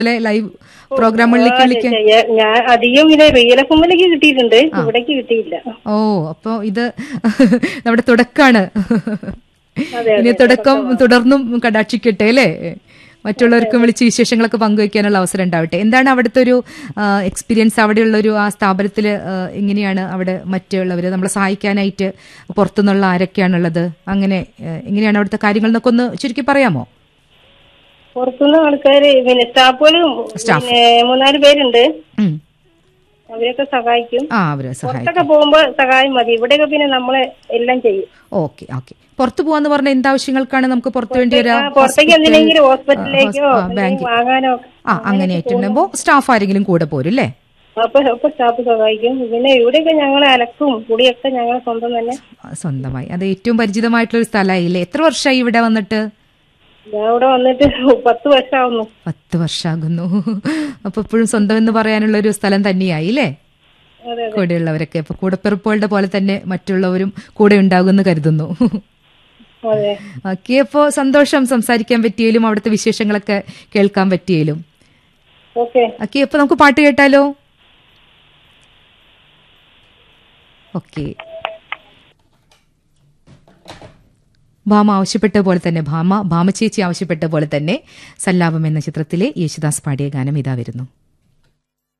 പോലെ ലൈവ് പ്രോഗ്രാമുകളിലേക്ക് വിളിക്കാൻ ചെയ്യാ- ഞാൻ അധികം പിന്നെ റിയൽ എഫ് എമ്മിലേക്ക് കിട്ടിയിട്ടുണ്ട് ഇവിടേക്ക് കിട്ടിയില്ല ഓ അപ്പൊ ഇത് നമ്മുടെ തുടക്കാണ് അതെ, ഇനി തുടക്കം തുടർന്നും കടാക്ഷിക്കട്ടെ അല്ലേ മറ്റുള്ളവർക്കും വിളിച്ച് വിശേഷങ്ങളൊക്കെ പങ്കുവയ്ക്കാനുള്ള അവസരം ഉണ്ടാവട്ടെ എന്താണ് അവിടുത്തെ ഒരു എക്സ്പീരിയൻസ് അവിടെയുള്ള ഒരു ആ സ്ഥാപനത്തിൽ എങ്ങനെയാണ് അവിടെ മറ്റുള്ളവർ നമ്മളെ സഹായിക്കാനായിട്ട് പുറത്തുനിന്നുള്ള ആരൊക്കെയാണുള്ളത് അങ്ങനെ ആ, എങ്ങനെയാണ് അവിടുത്തെ കാര്യങ്ങൾ എന്നൊക്കെ ഒന്ന് ചുരുക്കി പറയാമോ പുറത്തുനിന്ന് ആൾക്കാര് പിന്നെ സ്റ്റാഫുകളും പിന്നെ മൂന്നാല് പേരുണ്ട് ഉം. അവരൊക്കെ സഹായിക്കും ആ അവരെ സഹായിക്കും പുറത്തൊക്കെ പോകുമ്പോ സഹായം മതി ഇവിടെയൊക്കെ പിന്നെ നമ്മള് എല്ലാം ചെയ്യും ഓക്കെ ഓക്കെ പുറത്തു പോവാന്ന് പറഞ്ഞ എന്താവശ്യങ്ങൾക്കാണ് നമുക്ക് പുറത്തു വേണ്ടി ആ, വരാ പുറത്തേക്ക് എന്തിനെങ്കിലും ഹോസ്പിറ്റലിലേക്കോ ആ, എന്തെങ്കിലും ബാങ്ക് വാങ്ങാനോ ആ അങ്ങനെയായിട്ടുണ്ടാകുമ്പോ സ്റ്റാഫ് ആരെങ്കിലും കൂടെ പോരും അല്ലേ അപ്പൊ അപ്പൊ സ്റ്റാഫ് സഹായിക്കും പിന്നെ ഇവിടെയൊക്കെ ഞങ്ങളെ അലക്കും കുടിയൊക്കെ ഞങ്ങളെ സ്വന്തം തന്നെ സ്വന്തമായി അത് ഏറ്റവും പരിചിതമായിട്ടുള്ള ഒരു സ്ഥലമായില്ലേ എത്ര വർഷമായി ഇവിടെ വന്നിട്ട് ഞാൻ ഇവിടെ വന്നിട്ട് പത്ത് വർഷമാവുന്നു പത്ത് വർഷമാകുന്നു അപ്പൊ ഇപ്പോഴും സ്വന്തം എന്ന് പറയാനുള്ള ഒരു സ്ഥലം തന്നെയായി അല്ലേ അതെ കൂടെയുള്ളവരൊക്കെ അപ്പൊ കൂടപ്പിറപ്പുകളുടെ പോലെ തന്നെ മറ്റുള്ളവരും കൂടെ ഉണ്ടാകുമെന്ന് കരുതുന്നു അതെ ഓക്കെ അപ്പോ സന്തോഷം സംസാരിക്കാൻ പറ്റിയാലും അവിടുത്തെ വിശേഷങ്ങളൊക്കെ കേൾക്കാൻ പറ്റിയാലും ഓക്കെ ഓക്കെ അപ്പൊ നമുക്ക് പാട്ട് കേട്ടാലോ ഓക്കെ ഭാമ ആവശ്യപ്പെട്ട പോലെ തന്നെ ഭാമ ഭാമ ചേച്ചി ആവശ്യപ്പെട്ട പോലെ തന്നെ സല്ലാപം എന്ന ചിത്രത്തിലെ യേശുദാസ് പാടിയ ഗാനം ഇതാ വരുന്നു